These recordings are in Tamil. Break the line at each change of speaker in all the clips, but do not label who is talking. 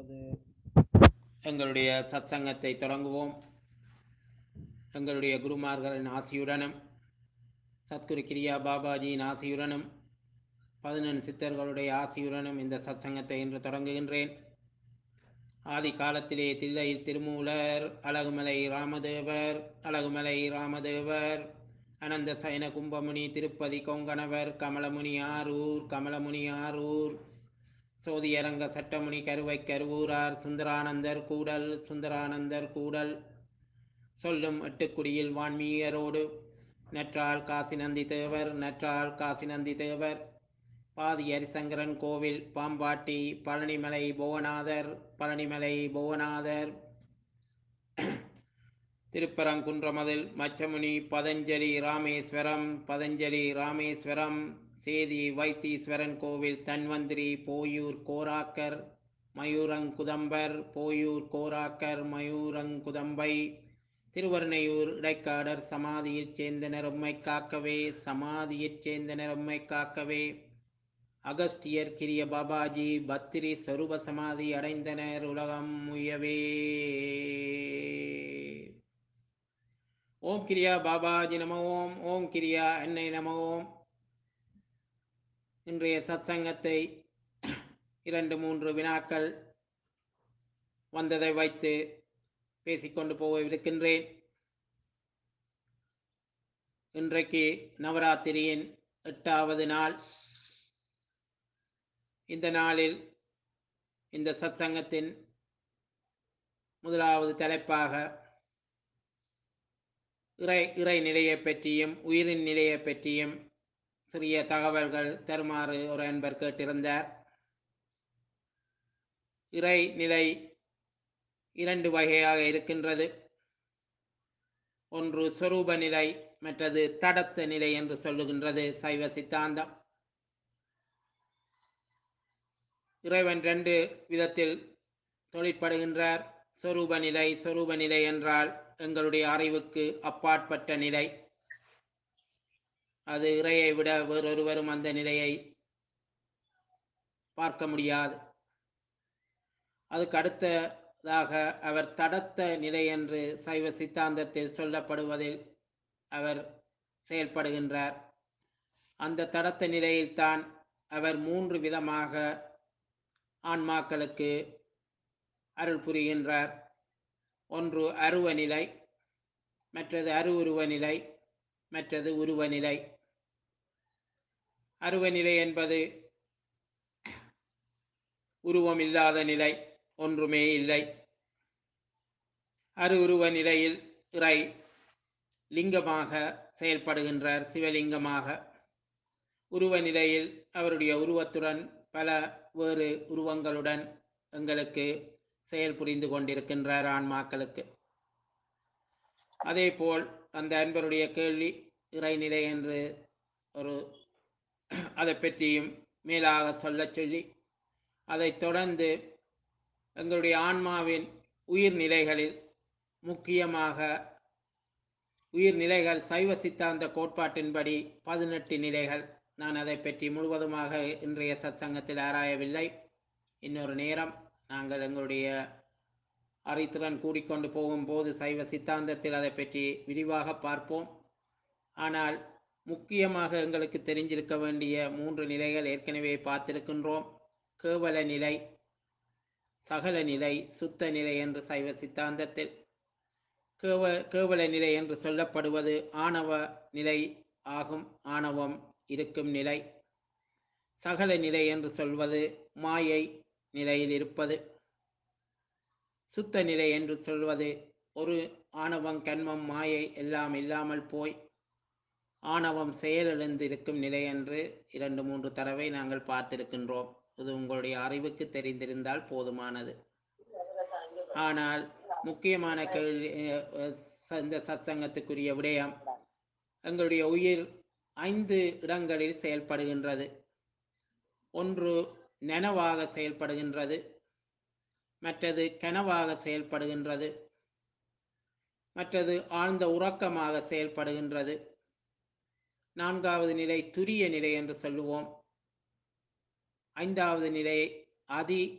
இப்பொழுது எங்களுடைய சத்சங்கத்தை தொடங்குவோம் எங்களுடைய குருமார்களின் ஆசியுடனும் சத்குரு கிரியா பாபாஜியின் ஆசியுடனும் பதினெண் சித்தர்களுடைய ஆசியுடனும் இந்த சத்சங்கத்தை இன்று தொடங்குகின்றேன் ஆதி காலத்திலே தில்லை திருமூலர் அழகுமலை ராமதேவர் அழகுமலை ராமதேவர் அனந்த சயன கும்பமுனி திருப்பதி கொங்கணவர் கமலமுனி ஆரூர் கமலமுனி ஆரூர் சோதியரங்க சட்டமுனி கருவை கருவூரார் சுந்தரானந்தர் கூடல் சுந்தரானந்தர் கூடல் சொல்லும் எட்டுக்குடியில் வான்மீகரோடு நற்றாள் காசி நந்தி தேவர் நற்றாள் காசி நந்தி தேவர் பாதி ஹரிசங்கரன் கோவில் பாம்பாட்டி பழனிமலை புவனாதர் பழனிமலை புவனாதர் திருப்பரங்குன்றமதில் மச்சமுனி பதஞ்சலி ராமேஸ்வரம் பதஞ்சலி ராமேஸ்வரம் சேதி வைத்தீஸ்வரன் கோவில் தன்வந்திரி போயூர் கோராக்கர் மயூரங்குதம்பர் போயூர் கோராக்கர் மயூரங்குதம்பை திருவருணையூர் இடைக்காடர் சமாதியைச் சேர்ந்தனர் உம்மை காக்கவே சமாதியைச் சேர்ந்தனர் உம்மை காக்கவே அகஸ்தியர் கிரிய பாபாஜி பத்திரி சொரூப சமாதி அடைந்தனர் உலகம் முயவே ஓம் கிரியா பாபாஜி நம ஓம் ஓம் கிரியா என்னை நம ஓம் இன்றைய சத்சங்கத்தை இரண்டு மூன்று வினாக்கள் வந்ததை வைத்து பேசிக்கொண்டு போகவிருக்கின்றேன் இன்றைக்கு நவராத்திரியின் எட்டாவது நாள் இந்த நாளில் இந்த சத்சங்கத்தின் முதலாவது தலைப்பாக இறை இறை நிலையை பற்றியும் உயிரின் நிலையை பற்றியும் சிறிய தகவல்கள் தருமாறு ஒரு அன்பர் கேட்டிருந்தார் இறை நிலை இரண்டு வகையாக இருக்கின்றது ஒன்று சொரூப நிலை மற்றது தடத்த நிலை என்று சொல்லுகின்றது சைவ சித்தாந்தம் இறைவன் ரெண்டு விதத்தில் தொழிற்படுகின்றார் சொரூப நிலை சொரூப நிலை என்றால் எங்களுடைய அறிவுக்கு அப்பாற்பட்ட நிலை அது இறையை விட வேறொருவரும் அந்த நிலையை பார்க்க முடியாது அதுக்கு அடுத்ததாக அவர் தடத்த நிலை என்று சைவ சித்தாந்தத்தில் சொல்லப்படுவதில் அவர் செயல்படுகின்றார் அந்த தடத்த நிலையில்தான் அவர் மூன்று விதமாக ஆன்மாக்களுக்கு அருள் புரிகின்றார் ஒன்று அருவ நிலை மற்றது அருவுருவ நிலை மற்றது உருவ நிலை அருவ நிலை என்பது உருவம் இல்லாத நிலை ஒன்றுமே இல்லை அரு உருவ நிலையில் இறை லிங்கமாக செயல்படுகின்றார் சிவலிங்கமாக உருவ நிலையில் அவருடைய உருவத்துடன் பல வேறு உருவங்களுடன் எங்களுக்கு செயல் புரிந்து கொண்டிருக்கின்றார் ஆன்மாக்களுக்கு அதேபோல் அந்த அன்பருடைய கேள்வி இறைநிலை என்று ஒரு அதை பற்றியும் மேலாக சொல்லச் சொல்லி அதைத் தொடர்ந்து எங்களுடைய ஆன்மாவின் உயிர்நிலைகளில் முக்கியமாக உயிர்நிலைகள் சைவ சித்தாந்த கோட்பாட்டின்படி பதினெட்டு நிலைகள் நான் அதை பற்றி முழுவதுமாக இன்றைய சத்சங்கத்தில் ஆராயவில்லை இன்னொரு நேரம் நாங்கள் எங்களுடைய அறித்திறன் கூடிக்கொண்டு போகும்போது சைவ சித்தாந்தத்தில் அதை பற்றி விரிவாக பார்ப்போம் ஆனால் முக்கியமாக எங்களுக்கு தெரிஞ்சிருக்க வேண்டிய மூன்று நிலைகள் ஏற்கனவே பார்த்திருக்கின்றோம் கேவல நிலை சகல நிலை சுத்த நிலை என்று சைவ சித்தாந்தத்தில் கேவ கேவல நிலை என்று சொல்லப்படுவது ஆணவ நிலை ஆகும் ஆணவம் இருக்கும் நிலை சகல நிலை என்று சொல்வது மாயை நிலையில் இருப்பது சுத்த நிலை என்று சொல்வது ஒரு ஆணவம் கண்மம் மாயை எல்லாம் இல்லாமல் போய் ஆணவம் செயலிழந்திருக்கும் நிலை என்று இரண்டு மூன்று தடவை நாங்கள் பார்த்திருக்கின்றோம் இது உங்களுடைய அறிவுக்கு தெரிந்திருந்தால் போதுமானது ஆனால் முக்கியமான கேள்வி இந்த சத்சங்கத்துக்குரிய விடயம் எங்களுடைய உயிர் ஐந்து இடங்களில் செயல்படுகின்றது ஒன்று நனவாக செயல்படுகின்றது மற்றது கனவாக செயல்படுகின்றது மற்றது ஆழ்ந்த உறக்கமாக செயல்படுகின்றது நான்காவது நிலை துரிய நிலை என்று சொல்லுவோம் ஐந்தாவது நிலை அதி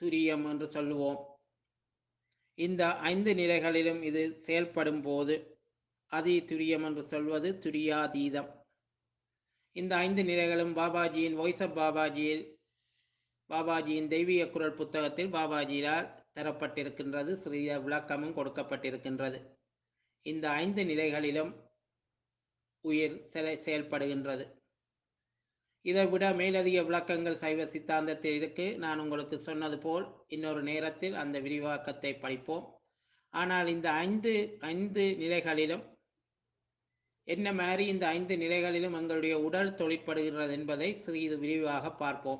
துரியம் என்று சொல்லுவோம் இந்த ஐந்து நிலைகளிலும் இது செயல்படும் போது அதி துரியம் என்று சொல்வது துரியாதீதம் இந்த ஐந்து நிலைகளும் பாபாஜியின் வாய்ஸ் ஆஃப் பாபாஜியில் பாபாஜியின் தெய்வீக குரல் புத்தகத்தில் பாபாஜியால் தரப்பட்டிருக்கின்றது சிறிய விளக்கமும் கொடுக்கப்பட்டிருக்கின்றது இந்த ஐந்து நிலைகளிலும் உயிர் செல செயல்படுகின்றது இதை விட மேலதிக விளக்கங்கள் சைவ சித்தாந்தத்தில் இருக்கு நான் உங்களுக்கு சொன்னது போல் இன்னொரு நேரத்தில் அந்த விரிவாக்கத்தை படிப்போம் ஆனால் இந்த ஐந்து ஐந்து நிலைகளிலும் என்ன மாதிரி இந்த ஐந்து நிலைகளிலும் எங்களுடைய உடல் தொழிற்படுகிறது என்பதை சிறிது விரிவாக பார்ப்போம்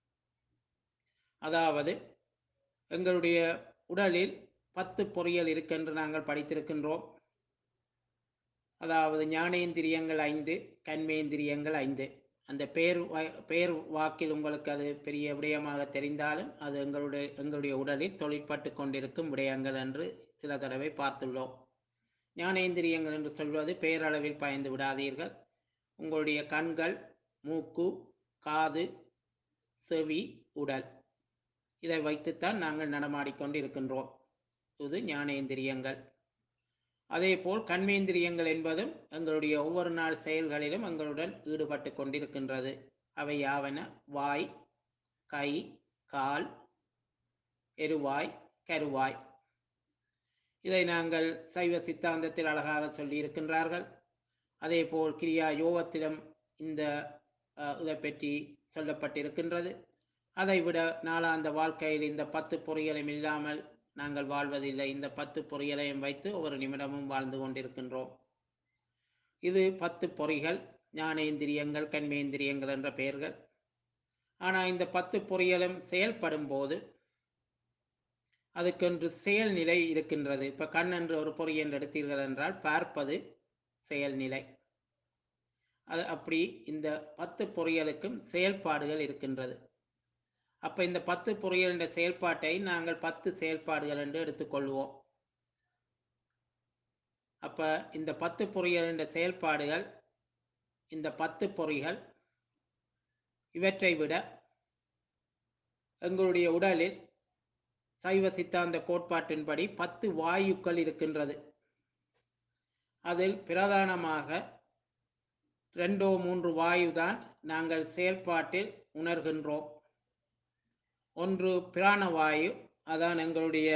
அதாவது எங்களுடைய உடலில் பத்து பொறியியல் இருக்கென்று நாங்கள் படித்திருக்கின்றோம் அதாவது ஞானேந்திரியங்கள் ஐந்து கண்மேந்திரியங்கள் ஐந்து அந்த பெயர் வா- பெயர் வாக்கில் உங்களுக்கு அது பெரிய விடயமாக தெரிந்தாலும் அது எங்களுடைய எங்களுடைய உடலில் தொழிற்பட்டு கொண்டிருக்கும் விடயங்கள் என்று சில தடவை பார்த்துள்ளோம் ஞானேந்திரியங்கள் என்று சொல்வது பெயரளவில் பயந்து விடாதீர்கள் உங்களுடைய கண்கள் மூக்கு காது செவி உடல் இதை வைத்துத்தான் நாங்கள் நடமாடிக்கொண்டு இருக்கின்றோம் இது ஞானேந்திரியங்கள் அதேபோல் கண்மேந்திரியங்கள் என்பதும் எங்களுடைய ஒவ்வொரு நாள் செயல்களிலும் எங்களுடன் ஈடுபட்டு கொண்டிருக்கின்றது அவை யாவன வாய் கை கால் எருவாய் கருவாய் இதை நாங்கள் சைவ சித்தாந்தத்தில் அழகாக சொல்லியிருக்கின்றார்கள் அதேபோல் கிரியா யோகத்திலும் இந்த அஹ், இதை பற்றி சொல்லப்பட்டிருக்கின்றது அதைவிட நாளாந்த வாழ்க்கையில் இந்த பத்து பொறிகளும் இல்லாமல் நாங்கள் வாழ்வதில்லை இந்த பத்து பொறிகளையும் வைத்து ஒவ்வொரு நிமிடமும் வாழ்ந்து கொண்டிருக்கின்றோம் இது பத்து பொறிகள் ஞானேந்திரியங்கள் கண்மேந்திரியங்கள் என்ற பெயர்கள் ஆனால் இந்த பத்து பொறிகளும் செயல்படும் போது அதுக்கென்று செயல்நிலை இருக்கின்றது இப்போ கண் என்று ஒரு பொறி என்று எடுத்தீர்கள் என்றால் பார்ப்பது செயல்நிலை அது அப்படி இந்த பத்து பொறிகளுக்கும் செயல்பாடுகள் இருக்கின்றது அப்ப இந்த பத்து பொறியியல் செயல்பாட்டை நாங்கள் பத்து செயல்பாடுகள் என்று எடுத்துக்கொள்வோம் அப்ப இந்த பத்து பொறியியல் செயல்பாடுகள் இந்த பத்து பொறிகள் இவற்றை விட எங்களுடைய உடலில் சைவ சித்தாந்த கோட்பாட்டின்படி பத்து வாயுக்கள் இருக்கின்றது அதில் பிரதானமாக ரெண்டோ மூன்று வாயுதான் நாங்கள் செயல்பாட்டில் உணர்கின்றோம் ஒன்று பிராணவாயு அதான் எங்களுடைய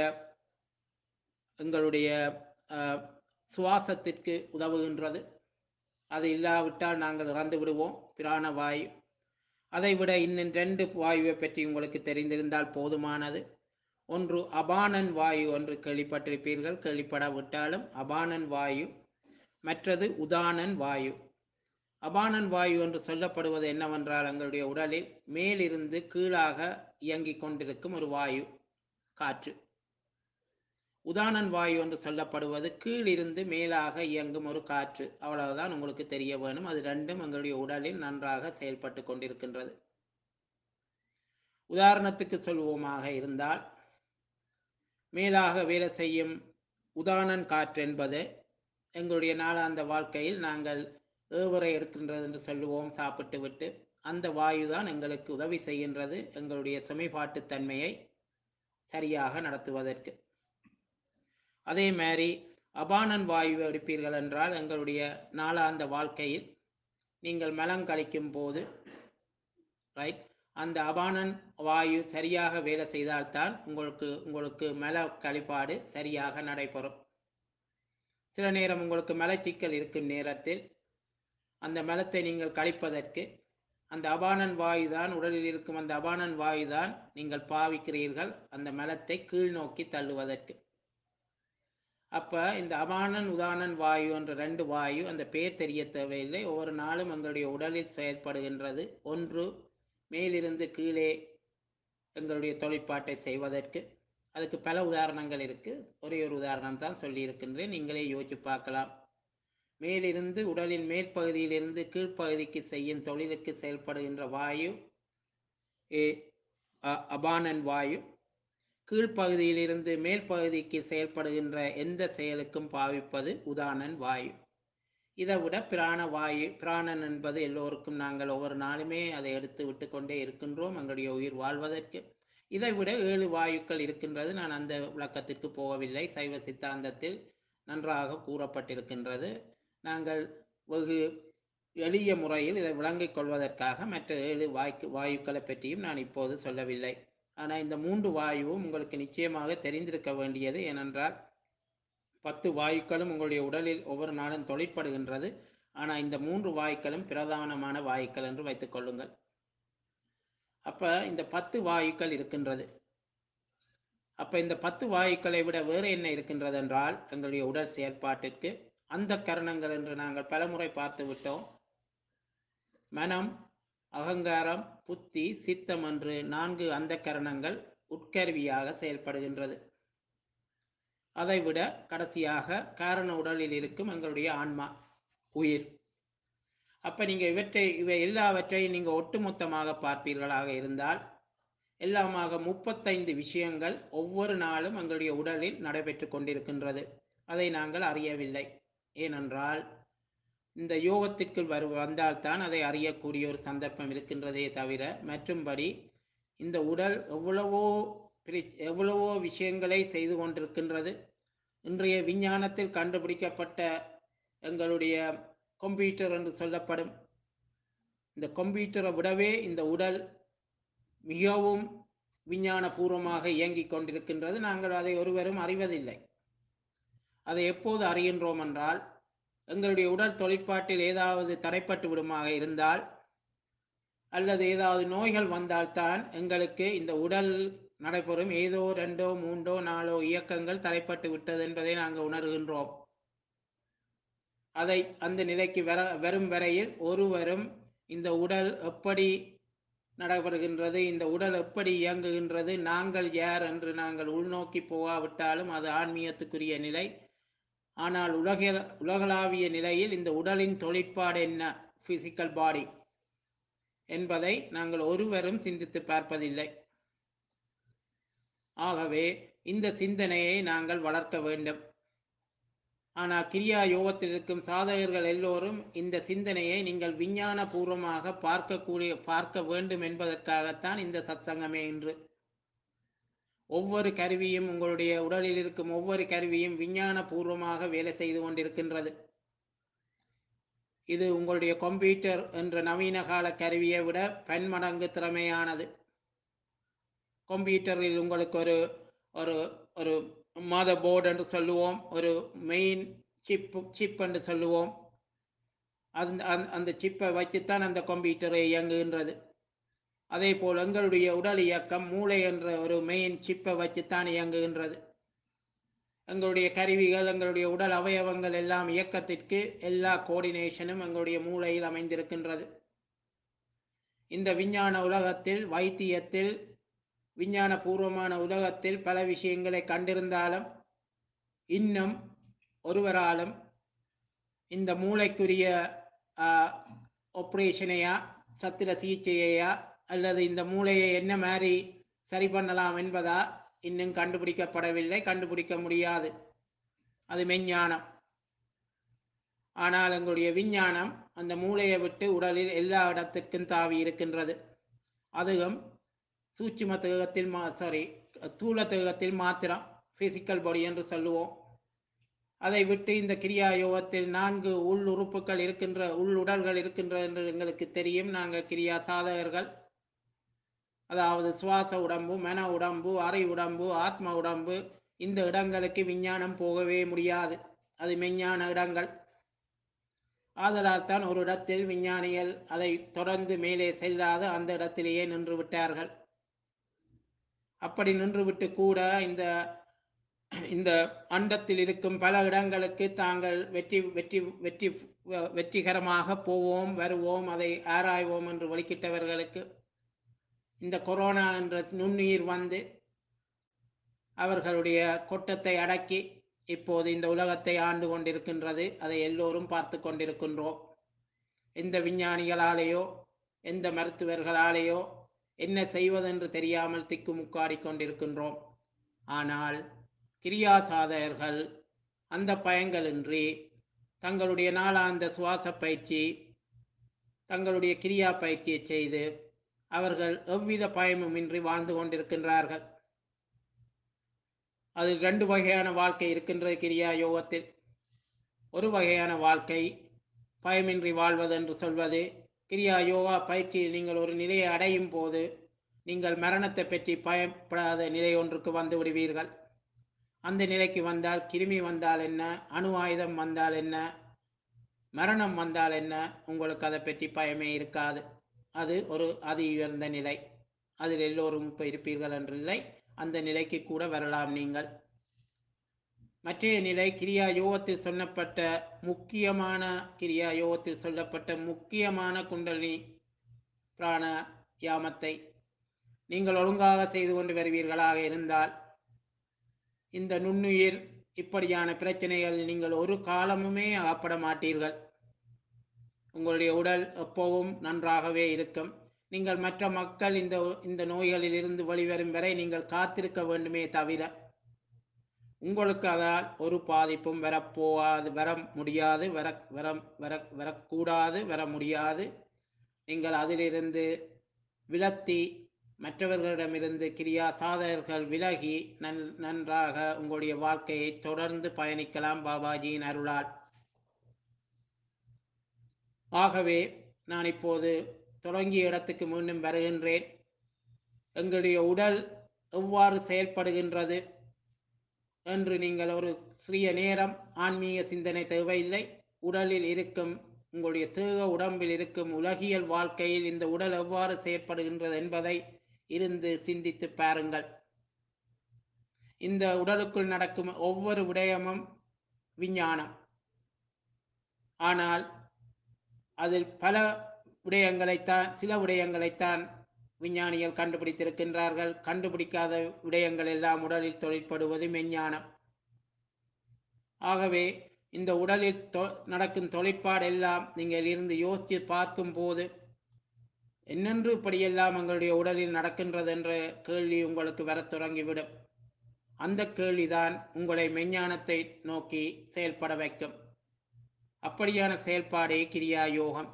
எங்களுடைய அஹ், சுவாசத்திற்கு உதவுகின்றது அது இல்லாவிட்டால் நாங்கள் இறந்து விடுவோம் பிராணவாயு அதைவிட இன்னும் ரெண்டு வாயுவை பற்றி உங்களுக்கு தெரிந்திருந்தால் போதுமானது ஒன்று அபானன் வாயு என்று கேள்விப்பட்டிருப்பீர்கள் கேள்விப்படாவிட்டாலும் அபானன் வாயு மற்றது உதானன் வாயு அபானன் வாயு என்று சொல்லப்படுவது என்னவென்றால் எங்களுடைய உடலில் மேலிருந்து கீழாக இயங்கிக் கொண்டிருக்கும் ஒரு வாயு காற்று உதானன் வாயு என்று சொல்லப்படுவது கீழிருந்து மேலாக இயங்கும் ஒரு காற்று அவ்வளவுதான் உங்களுக்கு தெரிய வேணும் அது ரெண்டும் எங்களுடைய உடலில் நன்றாக செயல்பட்டு கொண்டிருக்கின்றது உதாரணத்துக்கு சொல்வோமாக இருந்தால் மேலாக வேலை செய்யும் உதானன் காற்று என்பது எங்களுடைய நாளாந்த வாழ்க்கையில் நாங்கள் ஏவரை எடுக்கின்றது என்று சொல்லுவோம் சாப்பிட்டு விட்டு அந்த வாயு தான் எங்களுக்கு உதவி செய்கின்றது எங்களுடைய செமைப்பாட்டு தன்மையை சரியாக நடத்துவதற்கு அதே மாதிரி அபானன் வாயுவை எடுப்பீர்கள் என்றால் எங்களுடைய நாளாந்த வாழ்க்கையில் நீங்கள் மலம் கழிக்கும் போது ரைட் அந்த அபானன் வாயு சரியாக வேலை செய்தால்தான் உங்களுக்கு உங்களுக்கு மல கழிப்பாடு சரியாக நடைபெறும் சில நேரம் உங்களுக்கு மலச்சிக்கல் இருக்கும் நேரத்தில் அந்த மலத்தை நீங்கள் கழிப்பதற்கு அந்த அபானன் வாயு தான் உடலில் இருக்கும் அந்த அபானன் வாயு தான் நீங்கள் பாவிக்கிறீர்கள் அந்த மலத்தை கீழ் நோக்கி தள்ளுவதற்கு அப்ப இந்த அபானன் உதானன் வாயு என்ற ரெண்டு வாயு அந்த பேர் தெரிய தேவையில்லை ஒவ்வொரு நாளும் எங்களுடைய உடலில் செயல்படுகின்றது ஒன்று மேலிருந்து கீழே எங்களுடைய தொழிற்பாட்டை செய்வதற்கு அதுக்கு பல உதாரணங்கள் இருக்கு ஒரே ஒரு உதாரணம் தான் சொல்லி இருக்கின்றேன் நீங்களே யோசிச்சு பார்க்கலாம் மேலிருந்து உடலின் மேற்பகுதியிலிருந்து கீழ்ப்பகுதிக்கு செய்யும் தொழிலுக்கு செயல்படுகின்ற வாயு ஏ அ- அபானன் வாயு கீழ்ப்பகுதியிலிருந்து மேல் பகுதிக்கு செயல்படுகின்ற எந்த செயலுக்கும் பாவிப்பது உதானன் வாயு இதை விட பிராண வாயு பிராணன் என்பது எல்லோருக்கும் நாங்கள் ஒவ்வொரு நாளுமே அதை எடுத்து விட்டு கொண்டே இருக்கின்றோம் எங்களுடைய உயிர் வாழ்வதற்கு இதை விட ஏழு வாயுக்கள் இருக்கின்றது நான் அந்த விளக்கத்திற்கு போகவில்லை சைவ சித்தாந்தத்தில் நன்றாக கூறப்பட்டிருக்கின்றது நாங்கள் வெகு எளிய முறையில் இதை விளங்கிக் கொள்வதற்காக மற்ற ஏழு வாய்க்கு வாயுக்களை பற்றியும் நான் இப்போது சொல்லவில்லை ஆனால் இந்த மூன்று வாயுவும் உங்களுக்கு நிச்சயமாக தெரிந்திருக்க வேண்டியது ஏனென்றால் பத்து வாயுக்களும் உங்களுடைய உடலில் ஒவ்வொரு நாளும் தொழிற்படுகின்றது ஆனால் இந்த மூன்று வாயுக்களும் பிரதானமான வாயுக்கள் என்று வைத்துக் கொள்ளுங்கள் அப்ப இந்த பத்து வாயுக்கள் இருக்கின்றது அப்ப இந்த பத்து வாயுக்களை விட வேறு என்ன இருக்கின்றது என்றால் எங்களுடைய உடல் செயற்பாட்டிற்கு அந்த கரணங்கள் என்று நாங்கள் பலமுறை பார்த்து விட்டோம் மனம் அகங்காரம் புத்தி சித்தம் என்று நான்கு அந்த கரணங்கள் உட்கருவியாக செயல்படுகின்றது அதைவிட கடைசியாக காரண உடலில் இருக்கும் எங்களுடைய ஆன்மா உயிர் அப்ப நீங்க இவற்றை இவை எல்லாவற்றையும் நீங்க ஒட்டுமொத்தமாக பார்ப்பீர்களாக இருந்தால் எல்லாமாக முப்பத்தைந்து விஷயங்கள் ஒவ்வொரு நாளும் எங்களுடைய உடலில் நடைபெற்று கொண்டிருக்கின்றது அதை நாங்கள் அறியவில்லை ஏனென்றால் இந்த யோகத்திற்குள் வரு வந்தால்தான் அதை அறியக்கூடிய ஒரு சந்தர்ப்பம் இருக்கின்றதே தவிர மற்றும்படி இந்த உடல் எவ்வளவோ பிரி- எவ்வளவோ விஷயங்களை செய்து கொண்டிருக்கின்றது இன்றைய விஞ்ஞானத்தில் கண்டுபிடிக்கப்பட்ட எங்களுடைய கம்ப்யூட்டர் என்று சொல்லப்படும் இந்த கம்ப்யூட்டரை விடவே இந்த உடல் மிகவும் விஞ்ஞானபூர்வமாக இயங்கிக் கொண்டிருக்கின்றது நாங்கள் அதை ஒருவரும் அறிவதில்லை அதை எப்போது அறிகின்றோம் என்றால் எங்களுடைய உடல் தொழிற்பாட்டில் ஏதாவது தடைப்பட்டு விடுமாக இருந்தால் அல்லது ஏதாவது நோய்கள் வந்தால்தான் எங்களுக்கு இந்த உடல் நடைபெறும் ஏதோ ரெண்டோ மூன்றோ நாலோ இயக்கங்கள் தடைப்பட்டு விட்டது என்பதை நாங்கள் உணர்கின்றோம் அதை அந்த நிலைக்கு வர வரும் வரையில் ஒருவரும் இந்த உடல் எப்படி நடைபெறுகின்றது இந்த உடல் எப்படி இயங்குகின்றது நாங்கள் யார் என்று நாங்கள் உள்நோக்கி போகாவிட்டாலும் அது ஆன்மீகத்துக்குரிய நிலை ஆனால் உலக உலகளாவிய நிலையில் இந்த உடலின் தொழிற்பாடு என்ன பிசிக்கல் பாடி என்பதை நாங்கள் ஒருவரும் சிந்தித்து பார்ப்பதில்லை ஆகவே இந்த சிந்தனையை நாங்கள் வளர்க்க வேண்டும் ஆனால் கிரியா யோகத்தில் இருக்கும் சாதகர்கள் எல்லோரும் இந்த சிந்தனையை நீங்கள் விஞ்ஞான பூர்வமாக பார்க்கக்கூடிய பார்க்க வேண்டும் என்பதற்காகத்தான் இந்த சத்சங்கமே இன்று ஒவ்வொரு கருவியும் உங்களுடைய உடலில் இருக்கும் ஒவ்வொரு கருவியும் விஞ்ஞான பூர்வமாக வேலை செய்து கொண்டிருக்கின்றது இது உங்களுடைய கம்ப்யூட்டர் என்ற நவீன கால கருவியை விட பன்மடங்கு திறமையானது கம்ப்யூட்டரில் உங்களுக்கு ஒரு ஒரு ஒரு மதர் போர்டு என்று சொல்லுவோம் ஒரு மெயின் சிப் சிப் என்று சொல்லுவோம் அந்த அந்த- அந்த சிப்பை வச்சுத்தான் அந்த கம்ப்யூட்டரை இயங்குகின்றது அதே போல் எங்களுடைய உடல் இயக்கம் மூளை என்ற ஒரு மெயின் சிப்பை வச்சுத்தான் இயங்குகின்றது எங்களுடைய கருவிகள் எங்களுடைய உடல் அவயவங்கள் எல்லாம் இயக்கத்திற்கு எல்லா கோஆர்டினேஷனும் எங்களுடைய மூளையில் அமைந்திருக்கின்றது இந்த விஞ்ஞான உலகத்தில் வைத்தியத்தில் விஞ்ஞான பூர்வமான உலகத்தில் பல விஷயங்களை கண்டிருந்தாலும் இன்னும் ஒருவராலும் இந்த மூளைக்குரிய ஆப்ரேஷனையா சத்திர சிகிச்சையையா அல்லது இந்த மூளையை என்ன மாதிரி சரி பண்ணலாம் என்பதா இன்னும் கண்டுபிடிக்கப்படவில்லை கண்டுபிடிக்க முடியாது அது மெஞ்ஞானம் ஆனால் எங்களுடைய விஞ்ஞானம் அந்த மூளையை விட்டு உடலில் எல்லா இடத்திற்கும் தாவி இருக்கின்றது அதுவும் சூட்சும தேகத்தில் மா சாரி தூள தேகத்தில் மாத்திரம் பிசிக்கல் பாடி என்று சொல்லுவோம் அதை விட்டு இந்த கிரியா யோகத்தில் நான்கு உள் உறுப்புகள் இருக்கின்ற உள் உடல்கள் இருக்கின்ற என்று எங்களுக்கு தெரியும் நாங்கள் கிரியா சாதகர்கள் அதாவது சுவாச உடம்பு மன உடம்பு அறை உடம்பு ஆத்ம உடம்பு இந்த இடங்களுக்கு விஞ்ஞானம் போகவே முடியாது அது மெஞ்ஞான இடங்கள் ஆதலால் தான் ஒரு இடத்தில் விஞ்ஞானிகள் அதை தொடர்ந்து மேலே செல்லாது அந்த இடத்திலேயே நின்று விட்டார்கள் அப்படி நின்றுவிட்டு கூட இந்த இந்த அண்டத்தில் இருக்கும் பல இடங்களுக்கு தாங்கள் வெற்றி வெற்றி வெற்றி வெற்றிகரமாக போவோம் வருவோம் அதை ஆராய்வோம் என்று வெளிக்கிட்டவர்களுக்கு இந்த கொரோனா என்ற நுண்ணுயிர் வந்து அவர்களுடைய கொட்டத்தை அடக்கி இப்போது இந்த உலகத்தை ஆண்டு கொண்டிருக்கின்றது அதை எல்லோரும் பார்த்து கொண்டிருக்கின்றோம் எந்த விஞ்ஞானிகளாலேயோ எந்த மருத்துவர்களாலேயோ என்ன செய்வதென்று தெரியாமல் திக்குமுக்காடி கொண்டிருக்கின்றோம் ஆனால் கிரியா சாதகர்கள் அந்த பயங்களின்றி தங்களுடைய நாளாந்த சுவாச பயிற்சி தங்களுடைய கிரியா பயிற்சியை செய்து அவர்கள் எவ்வித பயமுமின்றி வாழ்ந்து கொண்டிருக்கின்றார்கள் அதில் ரெண்டு வகையான வாழ்க்கை இருக்கின்றது கிரியா யோகத்தில் ஒரு வகையான வாழ்க்கை பயமின்றி வாழ்வது என்று சொல்வது கிரியா யோகா பயிற்சியில் நீங்கள் ஒரு நிலையை அடையும் போது நீங்கள் மரணத்தை பற்றி பயப்படாத நிலை ஒன்றுக்கு வந்து விடுவீர்கள் அந்த நிலைக்கு வந்தால் கிருமி வந்தால் என்ன அணு ஆயுதம் வந்தால் என்ன மரணம் வந்தால் என்ன உங்களுக்கு அதை பற்றி பயமே இருக்காது அது ஒரு அதி உயர்ந்த நிலை அதில் எல்லோரும் இப்போ இருப்பீர்கள் என்றில்லை அந்த நிலைக்கு கூட வரலாம் நீங்கள் மற்றைய நிலை கிரியா யோகத்தில் சொல்லப்பட்ட முக்கியமான கிரியா யோகத்தில் சொல்லப்பட்ட முக்கியமான குண்டலினி பிராண யாமத்தை நீங்கள் ஒழுங்காக செய்து கொண்டு வருவீர்களாக இருந்தால் இந்த நுண்ணுயிர் இப்படியான பிரச்சனைகள் நீங்கள் ஒரு காலமுமே அகப்பட மாட்டீர்கள் உங்களுடைய உடல் எப்போவும் நன்றாகவே இருக்கும் நீங்கள் மற்ற மக்கள் இந்த இந்த நோய்களில் இருந்து வெளிவரும் வரை நீங்கள் காத்திருக்க வேண்டுமே தவிர உங்களுக்கு அதால் ஒரு பாதிப்பும் வரப்போகாது வர முடியாது வர வர வர வரக்கூடாது வர முடியாது நீங்கள் அதிலிருந்து விலத்தி மற்றவர்களிடமிருந்து கிரியா சாதகர்கள் விலகி நன் நன்றாக உங்களுடைய வாழ்க்கையை தொடர்ந்து பயணிக்கலாம் பாபாஜியின் அருளால் ஆகவே நான் இப்போது தொடங்கிய இடத்துக்கு மீண்டும் வருகின்றேன் எங்களுடைய உடல் எவ்வாறு செயல்படுகின்றது என்று நீங்கள் ஒரு சிறிய நேரம் ஆன்மீக சிந்தனை தேவையில்லை உடலில் இருக்கும் உங்களுடைய தேக உடம்பில் இருக்கும் உலகியல் வாழ்க்கையில் இந்த உடல் எவ்வாறு செயற்படுகின்றது என்பதை இருந்து சிந்தித்து பாருங்கள் இந்த உடலுக்குள் நடக்கும் ஒவ்வொரு விடயமும் விஞ்ஞானம் ஆனால் அதில் பல விடயங்களைத்தான் சில விடயங்களைத்தான் விஞ்ஞானிகள் கண்டுபிடித்திருக்கின்றார்கள் கண்டுபிடிக்காத விடயங்கள் எல்லாம் உடலில் தொழிற்படுவது மெஞ்ஞானம் ஆகவே இந்த உடலில் தொ நடக்கும் தொழிற்பாடு எல்லாம் நீங்கள் இருந்து யோசித்து பார்க்கும் போது என்னென்று இப்படியெல்லாம் உங்களுடைய உடலில் நடக்கின்றது என்ற கேள்வி உங்களுக்கு வரத் தொடங்கிவிடும் அந்த கேள்விதான் உங்களை மெஞ்ஞானத்தை நோக்கி செயல்பட வைக்கும் அப்படியான செயல்பாடே கிரியா யோகம்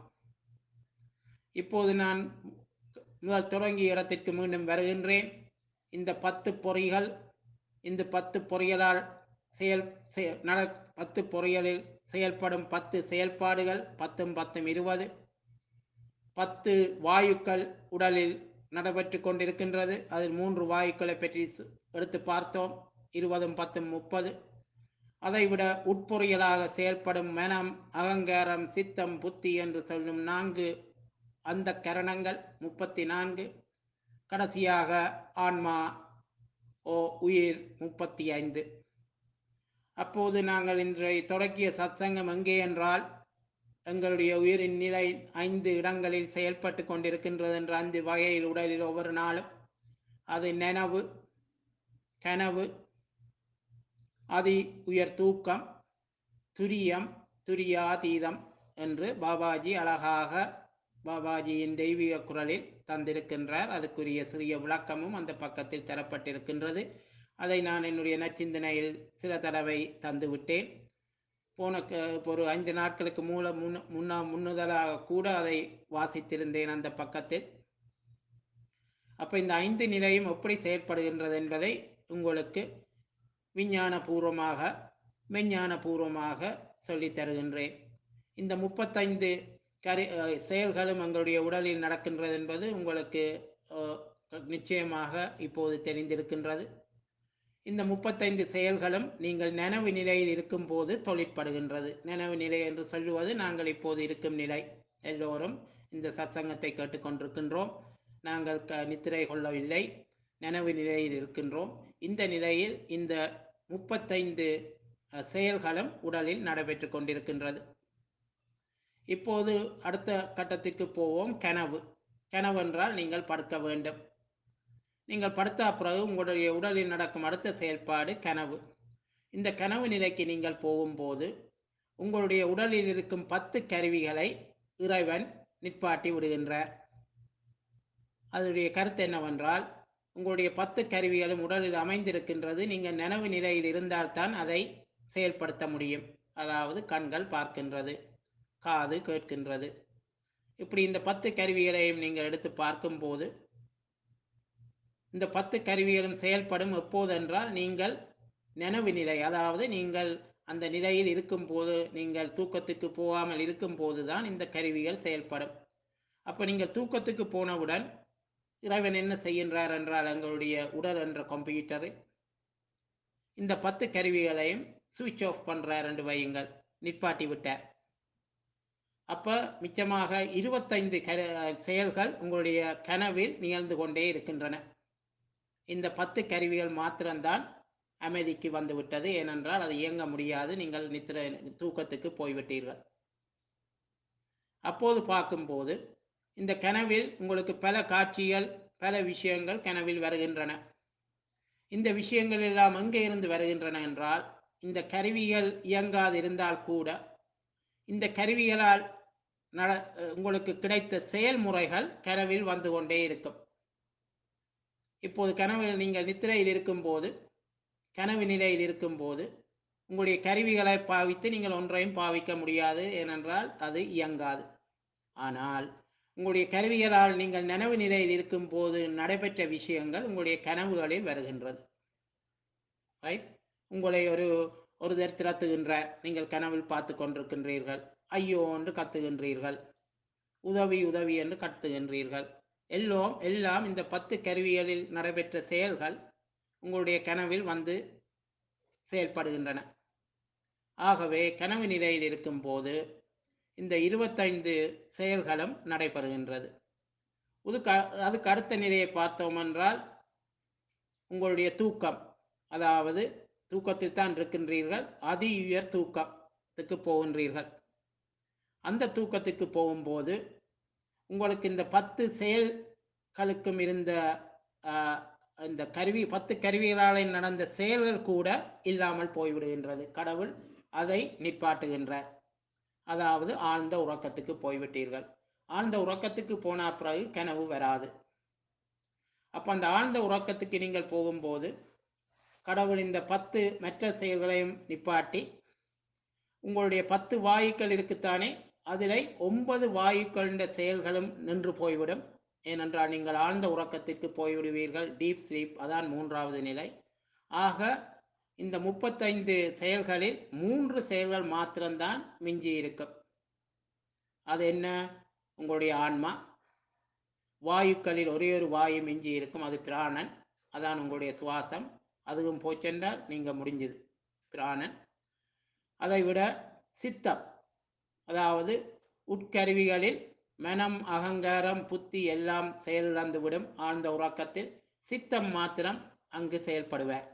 இப்போது நான் முதல் தொடங்கிய இடத்திற்கு மீண்டும் வருகின்றேன் இந்த பத்து பொறிகள் இந்த பத்து பொறிகளால் செயல் நட பத்து பொறிகளில் செயல்படும் பத்து செயல்பாடுகள் பத்தும் பத்தும் இருபது பத்து வாயுக்கள் உடலில் நடைபெற்று கொண்டிருக்கின்றது அதில் மூன்று வாயுக்களை பற்றி எடுத்து பார்த்தோம் இருபதும் பத்தும் முப்பது அதைவிட உட்பொறியலாக செயல்படும் மனம் அகங்காரம் சித்தம் புத்தி என்று சொல்லும் நான்கு அந்த கரணங்கள் முப்பத்தி நான்கு கடைசியாக ஆன்மா ஓ உயிர் முப்பத்தி ஐந்து அப்போது நாங்கள் இன்றைய தொடக்கிய சத்சங்கம் எங்கே என்றால் எங்களுடைய உயிரின் நிலை ஐந்து இடங்களில் செயல்பட்டு கொண்டிருக்கின்றது என்ற அந்த வகையில் உடலில் ஒவ்வொரு நாளும் அது நனவு கனவு அதி உயர் தூக்கம் துரியம் துரியாதீதம் என்று பாபாஜி அழகாக பாபாஜியின் தெய்வீக குரலில் தந்திருக்கின்றார் அதுக்குரிய சிறிய விளக்கமும் அந்த பக்கத்தில் தரப்பட்டிருக்கின்றது அதை நான் என்னுடைய நச்சிந்தனையில் சில தடவை தந்து விட்டேன் போன ஒரு ஐந்து நாட்களுக்கு மூல முன் முன்னா முன்னுதலாக கூட அதை வாசித்திருந்தேன் அந்த பக்கத்தில் அப்போ இந்த ஐந்து நிலையும் எப்படி செயல்படுகின்றது என்பதை உங்களுக்கு விஞ்ஞான பூர்வமாக மெஞ்ஞான பூர்வமாக சொல்லித் தருகின்றேன் இந்த முப்பத்தைந்து கரி செயல்களும் எங்களுடைய உடலில் நடக்கின்றது என்பது உங்களுக்கு நிச்சயமாக இப்போது தெரிந்திருக்கின்றது இந்த முப்பத்தைந்து செயல்களும் நீங்கள் நனவு நிலையில் இருக்கும் போது தொழிற்படுகின்றது நனவு நிலை என்று சொல்லுவது நாங்கள் இப்போது இருக்கும் நிலை எல்லோரும் இந்த சத்சங்கத்தை கேட்டுக்கொண்டிருக்கின்றோம் நாங்கள் க நித்திரை கொள்ளவில்லை நனவு நிலையில் இருக்கின்றோம் இந்த நிலையில் இந்த முப்பத்தைந்து செயல்களும் உடலில் நடைபெற்று கொண்டிருக்கின்றது இப்போது அடுத்த கட்டத்திற்கு போவோம் கனவு கனவு என்றால் நீங்கள் படுக்க வேண்டும் நீங்கள் படுத்த பிறகு உங்களுடைய உடலில் நடக்கும் அடுத்த செயல்பாடு கனவு இந்த கனவு நிலைக்கு நீங்கள் போகும்போது உங்களுடைய உடலில் இருக்கும் பத்து கருவிகளை இறைவன் நிற்பாட்டி விடுகின்றார் அதனுடைய கருத்து என்னவென்றால் உங்களுடைய பத்து கருவிகளும் உடலில் அமைந்திருக்கின்றது நீங்கள் நனவு நிலையில் இருந்தால்தான் அதை செயல்படுத்த முடியும் அதாவது கண்கள் பார்க்கின்றது காது கேட்கின்றது இப்படி இந்த பத்து கருவிகளையும் நீங்கள் எடுத்து பார்க்கும்போது இந்த பத்து கருவிகளும் செயல்படும் எப்போதென்றால் நீங்கள் நினைவு நிலை அதாவது நீங்கள் அந்த நிலையில் இருக்கும்போது நீங்கள் தூக்கத்துக்கு போகாமல் இருக்கும்போது தான் இந்த கருவிகள் செயல்படும் அப்போ நீங்கள் தூக்கத்துக்கு போனவுடன் இறைவன் என்ன செய்கின்றார் என்றால் எங்களுடைய உடல் என்ற கம்ப்யூட்டரை இந்த பத்து கருவிகளையும் சுவிட்ச் ஆஃப் பண்ணுறார் என்று வையுங்கள் நிற்பாட்டி விட்டார் அப்போ மிச்சமாக இருபத்தைந்து கரு செயல்கள் உங்களுடைய கனவில் நிகழ்ந்து கொண்டே இருக்கின்றன இந்த பத்து கருவிகள் மாத்திரம்தான் அமைதிக்கு வந்து விட்டது ஏனென்றால் அது இயங்க முடியாது நீங்கள் நித்திர தூக்கத்துக்கு போய்விட்டீர்கள் அப்போது பார்க்கும்போது இந்த கனவில் உங்களுக்கு பல காட்சிகள் பல விஷயங்கள் கனவில் வருகின்றன இந்த விஷயங்கள் எல்லாம் எங்கே இருந்து வருகின்றன என்றால் இந்த கருவிகள் இயங்காது இருந்தால் கூட இந்த கருவிகளால் நட உங்களுக்கு கிடைத்த செயல்முறைகள் கனவில் வந்து கொண்டே இருக்கும் இப்போது கனவில் நீங்கள் நித்திரையில் இருக்கும்போது கனவு நிலையில் இருக்கும்போது உங்களுடைய கருவிகளை பாவித்து நீங்கள் ஒன்றையும் பாவிக்க முடியாது ஏனென்றால் அது இயங்காது ஆனால் உங்களுடைய கருவிகளால் நீங்கள் நனவு நிலையில் இருக்கும்போது நடைபெற்ற விஷயங்கள் உங்களுடைய கனவுகளில் வருகின்றது ரைட் உங்களை ஒரு ஒருதர் திரத்துகின்றார் நீங்கள் கனவில் பார்த்து கொண்டிருக்கின்றீர்கள் ஐயோ என்று கத்துகின்றீர்கள் உதவி உதவி என்று கத்துகின்றீர்கள் எல்லாம் எல்லாம் இந்த பத்து கருவிகளில் நடைபெற்ற செயல்கள் உங்களுடைய கனவில் வந்து செயல்படுகின்றன ஆகவே கனவு நிலையில் இருக்கும்போது இந்த இருபத்தைந்து செயல்களும் நடைபெறுகின்றது அதுக்கு அதுக்கு அடுத்த நிலையை பார்த்தோம் என்றால் உங்களுடைய தூக்கம் அதாவது தூக்கத்தில் தான் இருக்கின்றீர்கள் அதி உயர் தூக்கத்துக்கு போகின்றீர்கள் அந்த தூக்கத்துக்கு போகும்போது உங்களுக்கு இந்த பத்து செயல்களுக்கும் இருந்த இந்த கருவி பத்து கருவிகளால் நடந்த செயல்கள் கூட இல்லாமல் போய்விடுகின்றது கடவுள் அதை நிற்பாட்டுகின்றார் அதாவது ஆழ்ந்த உறக்கத்துக்கு போய்விட்டீர்கள் ஆழ்ந்த உறக்கத்துக்கு போன பிறகு கனவு வராது அப்போ அந்த ஆழ்ந்த உறக்கத்துக்கு நீங்கள் போகும்போது கடவுள் இந்த பத்து மற்ற செயல்களையும் நிப்பாட்டி உங்களுடைய பத்து வாயுக்கள் இருக்குத்தானே அதில் ஒன்பது வாயுக்களின் செயல்களும் நின்று போய்விடும் ஏனென்றால் நீங்கள் ஆழ்ந்த உறக்கத்திற்கு போய்விடுவீர்கள் டீப் ஸ்லீப் அதான் மூன்றாவது நிலை ஆக இந்த முப்பத்தைந்து செயல்களில் மூன்று செயல்கள் மாத்திரம்தான் மிஞ்சி இருக்கும் அது என்ன உங்களுடைய ஆன்மா வாயுக்களில் ஒரே ஒரு வாயு மிஞ்சி இருக்கும் அது பிராணன் அதான் உங்களுடைய சுவாசம் அதுவும் போச்சென்றால் நீங்கள் முடிஞ்சது பிராணன் அதை விட சித்தம் அதாவது உட்கருவிகளில் மனம் அகங்காரம் புத்தி எல்லாம் செயலிழந்துவிடும் ஆழ்ந்த உறக்கத்தில் சித்தம் மாத்திரம் அங்கு செயல்படுவார்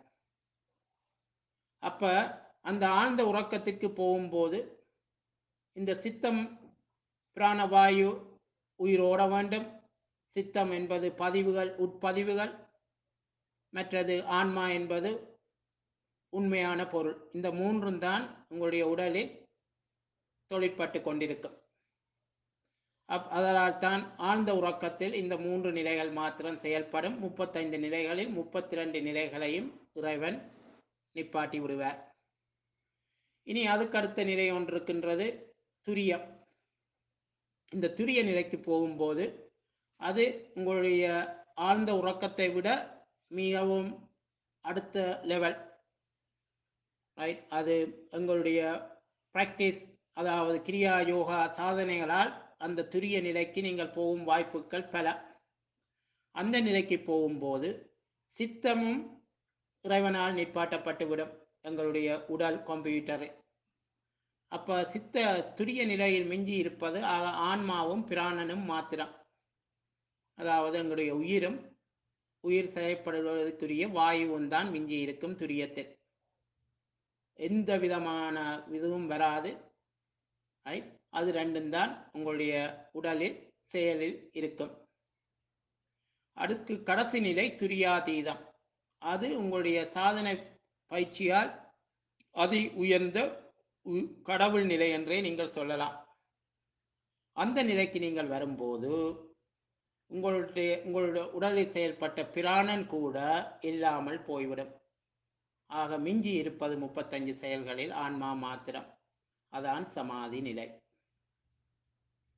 அப்ப அந்த ஆழ்ந்த உறக்கத்திற்கு போகும்போது இந்த சித்தம் பிராணவாயு உயிரோட வேண்டும் சித்தம் என்பது பதிவுகள் உட்பதிவுகள் மற்றது ஆன்மா என்பது உண்மையான பொருள் இந்த மூன்றும் தான் உங்களுடைய உடலில் தொழிற்பட்டு கொண்டிருக்கும் அப் அதனால் தான் ஆழ்ந்த உறக்கத்தில் இந்த மூன்று நிலைகள் மாத்திரம் செயல்படும் முப்பத்தைந்து நிலைகளில் முப்பத்தி ரெண்டு நிலைகளையும் இறைவன் நிப்பாட்டி விடுவார் இனி அதுக்கு அடுத்த நிலை ஒன்று இருக்கின்றது துரியம் இந்த துரிய நிலைக்கு போகும்போது அது உங்களுடைய ஆழ்ந்த உறக்கத்தை விட மிகவும் அடுத்த லெவல் ரைட் அது எங்களுடைய ப்ராக்டிஸ் அதாவது கிரியா யோகா சாதனைகளால் அந்த துரிய நிலைக்கு நீங்கள் போகும் வாய்ப்புகள் பல அந்த நிலைக்கு போகும்போது சித்தமும் இறைவனால் நிற்பாட்டப்பட்டுவிடும் எங்களுடைய உடல் கம்ப்யூட்டரு அப்போ சித்த துரிய நிலையில் மிஞ்சி இருப்பது ஆ- ஆன்மாவும் பிராணனும் மாத்திரம் அதாவது எங்களுடைய உயிரும் உயிர் செயல்படுவதற்குரிய வாயுவும் தான் மிஞ்சி இருக்கும் துரியத்தில் எந்த விதமான இதுவும் வராது right? அது ரெண்டும் தான் உங்களுடைய உடலில் செயலில் இருக்கும் அடுத்து கடைசி நிலை துரியாதீதம் அது உங்களுடைய சாதனை பயிற்சியால் அதி உயர்ந்த உ- கடவுள் நிலை என்றே நீங்கள் சொல்லலாம் அந்த நிலைக்கு நீங்கள் வரும்போது உங்களுடைய உங்களுடைய உடலில் செயல்பட்ட பிராணன் கூட இல்லாமல் போய்விடும் ஆக மிஞ்சி இருப்பது முப்பத்தஞ்சு செயல்களில் ஆன்மா மாத்திரம் அதான் சமாதி நிலை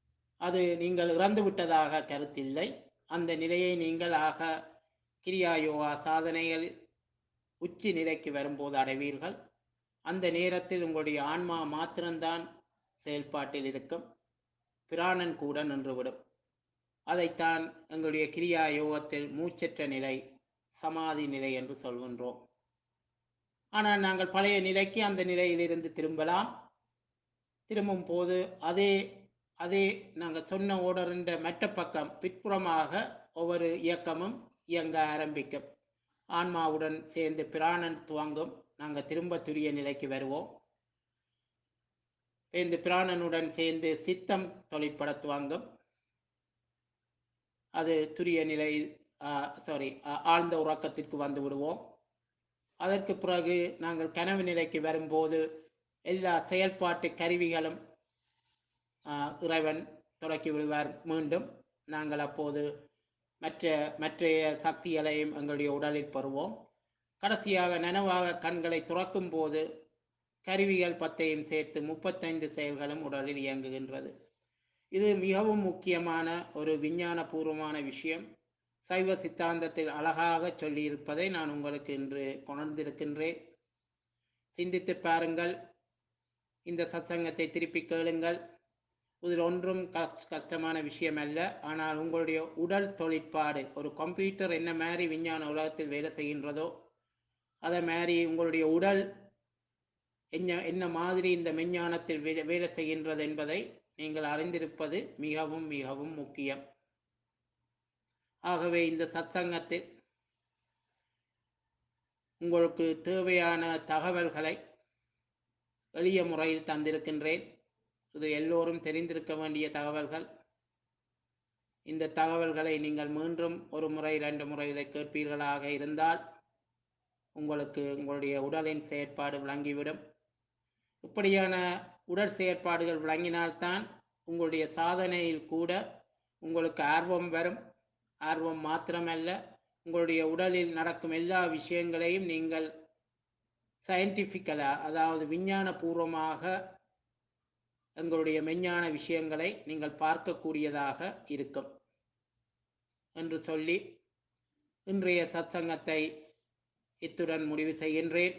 அது நீங்கள் இறந்து விட்டதாக கருத்தில்லை அந்த நிலையை நீங்கள் ஆக கிரியா யோகா சாதனைகள் உச்சி நிலைக்கு வரும்போது அடைவீர்கள் அந்த நேரத்தில் உங்களுடைய ஆன்மா மாத்திரம்தான் செயல்பாட்டில் இருக்கும் பிராணன் கூட நின்றுவிடும் அதைத்தான் எங்களுடைய கிரியா யோகத்தில் மூச்சற்ற நிலை சமாதி நிலை என்று சொல்கின்றோம் ஆனால் நாங்கள் பழைய நிலைக்கு அந்த நிலையிலிருந்து திரும்பலாம் திரும்பும் போது அதே அதே நாங்கள் சொன்ன ஓடரின் மற்ற பக்கம் பிற்புறமாக ஒவ்வொரு இயக்கமும் இயங்க ஆரம்பிக்கும் ஆன்மாவுடன் சேர்ந்து பிராணன் துவங்கும் நாங்கள் திரும்ப துரிய நிலைக்கு வருவோம் இந்த பிராணனுடன் சேர்ந்து சித்தம் தொழிற்பட துவங்கும் அது துரிய நிலை சாரி ஆழ்ந்த உறக்கத்திற்கு வந்து விடுவோம் அதற்கு பிறகு நாங்கள் கனவு நிலைக்கு வரும்போது எல்லா செயல்பாட்டு கருவிகளும் இறைவன் தொடக்கி விடுவார் மீண்டும் நாங்கள் அப்போது மற்ற மற்றைய சக்திகளையும் எங்களுடைய உடலில் பெறுவோம் கடைசியாக நனவாக கண்களை துறக்கும் போது கருவிகள் பத்தையும் சேர்த்து முப்பத்தைந்து செயல்களும் உடலில் இயங்குகின்றது இது மிகவும் முக்கியமான ஒரு விஞ்ஞான பூர்வமான விஷயம் சைவ சித்தாந்தத்தில் அழகாக சொல்லியிருப்பதை நான் உங்களுக்கு இன்று கொணர்ந்திருக்கின்றேன் சிந்தித்து பாருங்கள் இந்த சத்சங்கத்தை திருப்பி கேளுங்கள் இதில் ஒன்றும் கஷ்டமான விஷயம் அல்ல ஆனால் உங்களுடைய உடல் தொழிற்பாடு ஒரு கம்ப்யூட்டர் என்ன மாதிரி விஞ்ஞான உலகத்தில் வேலை செய்கின்றதோ அதை மாதிரி உங்களுடைய உடல் என்ன என்ன மாதிரி இந்த விஞ்ஞானத்தில் வேலை வேலை செய்கின்றது என்பதை நீங்கள் அறிந்திருப்பது மிகவும் மிகவும் முக்கியம் ஆகவே இந்த சத்சங்கத்தில் உங்களுக்கு தேவையான தகவல்களை எளிய முறையில் தந்திருக்கின்றேன் இது எல்லோரும் தெரிந்திருக்க வேண்டிய தகவல்கள் இந்த தகவல்களை நீங்கள் மீண்டும் ஒரு முறை இரண்டு முறை இதை கேட்பீர்களாக இருந்தால் உங்களுக்கு உங்களுடைய உடலின் செயற்பாடு விளங்கிவிடும் இப்படியான உடற் செயற்பாடுகள் விளங்கினால்தான் உங்களுடைய சாதனையில் கூட உங்களுக்கு ஆர்வம் வரும் ஆர்வம் மாத்திரமல்ல உங்களுடைய உடலில் நடக்கும் எல்லா விஷயங்களையும் நீங்கள் சயின்டிஃபிக்கலாக அதாவது விஞ்ஞான பூர்வமாக எங்களுடைய மெஞ்ஞான விஷயங்களை நீங்கள் பார்க்கக்கூடியதாக இருக்கும் என்று சொல்லி இன்றைய சத்சங்கத்தை இத்துடன் முடிவு செய்கின்றேன்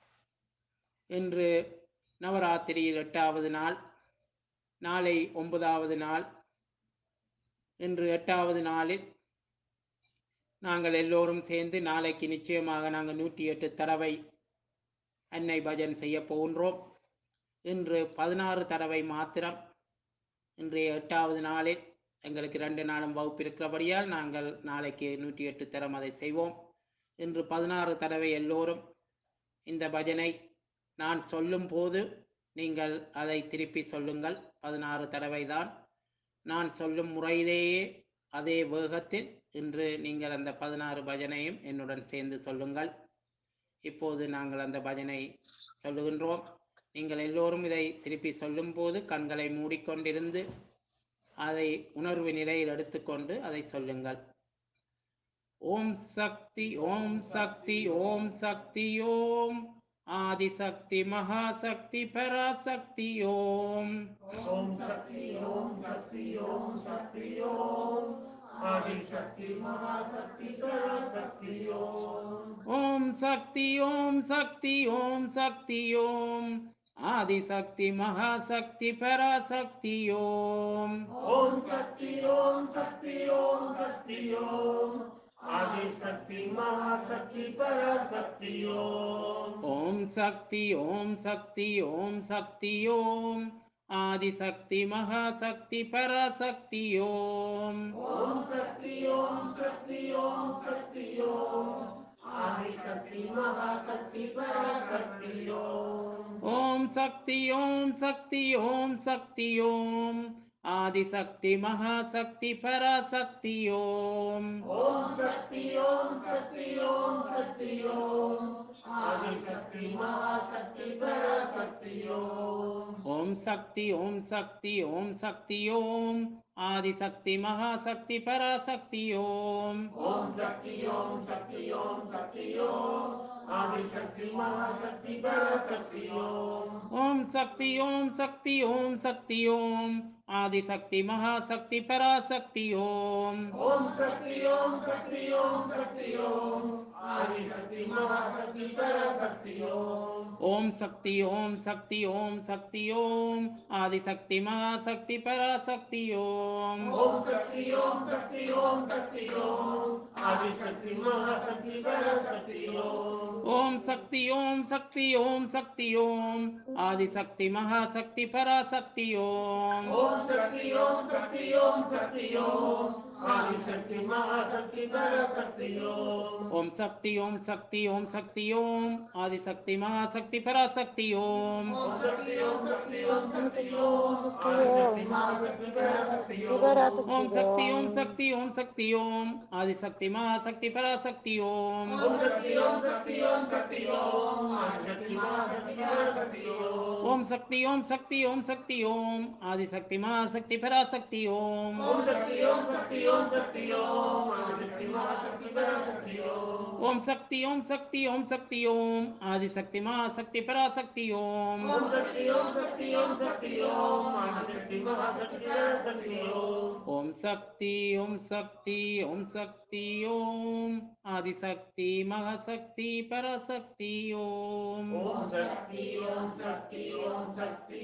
இன்று நவராத்திரியில் எட்டாவது நாள் நாளை ஒன்பதாவது நாள் இன்று எட்டாவது நாளில் நாங்கள் எல்லோரும் சேர்ந்து நாளைக்கு நிச்சயமாக நாங்கள் நூற்றி எட்டு தடவை அன்னை பஜன் செய்ய போகின்றோம் இன்று பதினாறு தடவை மாத்திரம் இன்றைய எட்டாவது நாளில் எங்களுக்கு ரெண்டு நாளும் வகுப்பு இருக்கிறபடியால் நாங்கள் நாளைக்கு நூற்றி எட்டு தரம் அதை செய்வோம் இன்று பதினாறு தடவை எல்லோரும் இந்த பஜனை நான் சொல்லும் போது நீங்கள் அதை திருப்பி சொல்லுங்கள் பதினாறு தடவை தான் நான் சொல்லும் முறையிலேயே அதே வேகத்தில் இன்று நீங்கள் அந்த பதினாறு பஜனையும் என்னுடன் சேர்ந்து சொல்லுங்கள் இப்போது நாங்கள் அந்த பஜனை சொல்லுகின்றோம் நீங்கள் எல்லோரும் இதை திருப்பி சொல்லும்போது கண்களை மூடிக்கொண்டிருந்து அதை உணர்வு நிலையில் எடுத்துக்கொண்டு அதை சொல்லுங்கள் ஓம் சக்தி ஓம் சக்தி ஓம் சக்தி ஓம் ஆதிசக்தி மகாசக்தி பராசக்தி ஓம்
ஓம் சக்தி ஓம் சக்தி ஓம் சக்தி ஓம் ஆதிசக்தி மகாசக்தி பராசக்தி ஓம்
ஓம் சக்தி ஓம் சக்தி ஓம் சக்தி ஓம் ஆதிசக்தி மகாசக்தி பராசக்தி ஓம்
ஓம் சக்தி ஓம் சக்தி ஓம் சக்தி ஓம் ஆதிசக்தி மகாசக்தி பராசக்தி ஓம்
ஓம் சக்தி ஓம் சக்தி ஓம் சக்தி ஓம் ஆதிசக்தி மகாசக்தி பராசக்தி ஓம்
ஓம் சக்தி ஓம் சக்தி ஓம் சக்தி ஓம் ஆதிசக்தி மகாசக்தி பராசக்தி ஓம்
ஓம் சக்தி ஓம் சக்தி ஓம் சக்தி ஓம் ஆதிசக்தி மகாசக்தி பராசக்தி ஓம்
ஓம் சக்தி ஓம் சக்தி ஓம் சக்தி ஓம் ஆதிசக்தி மகாசக்தி பராசக்தி ஓம்
ஓம் சக்தி ஓம் சக்தி ஓம் சக்தி ஓம் ஆதிசக்தி மகாசக்தி பராசக்தி ஓம்
ஓம் சக்தி ஓம் சக்தி ஓம் சக்தி ஓம் ஆதிசக்தி மகாசக்தி பராசக்தி ஓம்
ஓம் சக்தி ஓம் சக்தி ஓம் சக்தி ஓம் ஆதிசக்தி மகாசக்தி பராசக்தி ஓம்
ஓம் சக்தி ஓம் சக்தி ஓம் சக்தி ஓம் ஆதிசக்தி மகாசக்தி பராசக்தி ஓம்
ஓம் சக்தி ஓம் சக்தி ஓம் சக்தி ஓம் ஆதிசக்தி மகாசக்தி பராசக்தி ஓம்
ஓம் சக்தி ஓம் சக்தி ஓம் சக்தி ஓம் ஆதிசக்தி மகாசக்தி பராசக்தி ஓம்
ஓம் சக்தி ஓம் சக்தி ஓம் சக்தி ஓம் ஆதிசக்தி மகாசக்தி பராசக்தி ஓம்
ஓம் சக்தி ஓம் சக்தி ஓம் சக்தி ஓம் ஆதிசக்தி மகாசக்தி பராசக்தி ஓம்
ஓம் சக்தி ஓம் சக்தி ஓம் சக்தி ஓம் ஆதிசக்தி மகாசக்தி பராசக்தி ஓம்
ஓம் சக்தி ஓம் சக்தி ஓம் சக்தி ஓம் ஆதிசக்தி மகாசக்தி பராசக்தி ஓம்
ஓம் சக்தி ஓம் சக்தி ஓம் சக்தி ஓம் ஆதிசக்தி மகாசக்தி பராசக்தி ஓம்
ஓம் சக்தி ஓம் சக்தி ஓம் சக்தி ஓம் ஆதிசக்தி மகாசக்தி பராசக்தி ஓம்
ஓம் சக்தி ஓம் சக்தி ஓம் சக்தி ஓம் ஆதிசக்தி மகாசக்தி பராசக்தி ஓம்
ஓம் சக்தி ஓம் சக்தி ஓம் சக்தி ஓம் ஆதிசக்தி மகாசக்தி பராசக்தி ஓம்
ஓம் சக்தி ஓம் சக்தி ஓம் சக்தி ஓம் ஆதிசக்தி மகாசக்தி பராசக்தி ஓம்
ஓம் சக்தி ஓம் சக்தி ஓம் சக்தி ஓம் ஆதிசக்தி மகாசக்தி பராசக்தி ஓம்
ஓம் சக்தி ஓம் சக்தி ஓம் சக்தி ஓம் ஆதிசக்தி மகாசக்தி பராசக்தி ஓம்
ஓம் சக்தி ஓம் சக்தி ஓம் சக்தி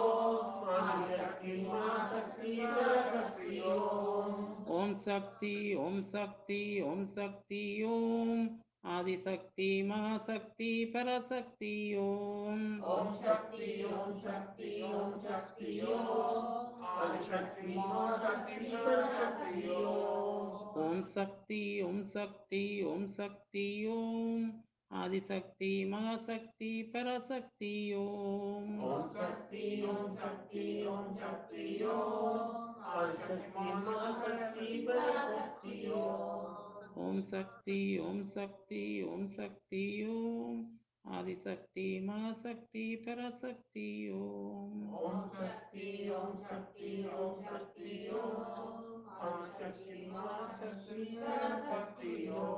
ஓம் ஆதிசக்தி மகாசக்தி பராசக்தி ஓம்
ஓம் சக்தி ஓம் சக்தி ஓம் சக்தி ஓம் ஆதிசக்தி மகாசக்தி பராசக்தி ஓம்
ஓம் சக்தி ஓம் சக்தி ஓம் சக்தி ஓம் ஆதிசக்தி மகாசக்தி பராசக்தி ஓம்
ஓம் சக்தி ஓம் சக்தி ஓம் சக்தி ஓம் ஆதிசக்தி மகாசக்தி பராசக்தி ஓம்
ஓம் சக்தி ஓம் சக்தி ஓம் சக்தி ஓம் ஆதிசக்தி மகாசக்தி பராசக்தி ஓம்
ஓம் சக்தி ஓம் சக்தி ஓம் சக்தி ஓம் ஆதிசக்தி மகாசக்தி பராசக்தி ஓம்
ஓம் சக்தி ஓம் சக்தி ஓம் சக்தி ஓம் ஆதிசக்தி மகாசக்தி பராசக்தி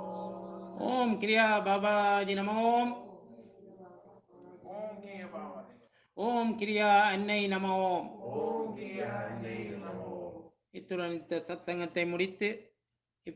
ஓம்
ஓம் கிரியா பாபாஜி நமோம்
ஓம் கிய பாவனே
ஓம் கிரியா அன்னை நமோம்
ஓம் கிய அன்னை நமோ
இத்துடன் இந்த சத்சங்கத்தை முடித்து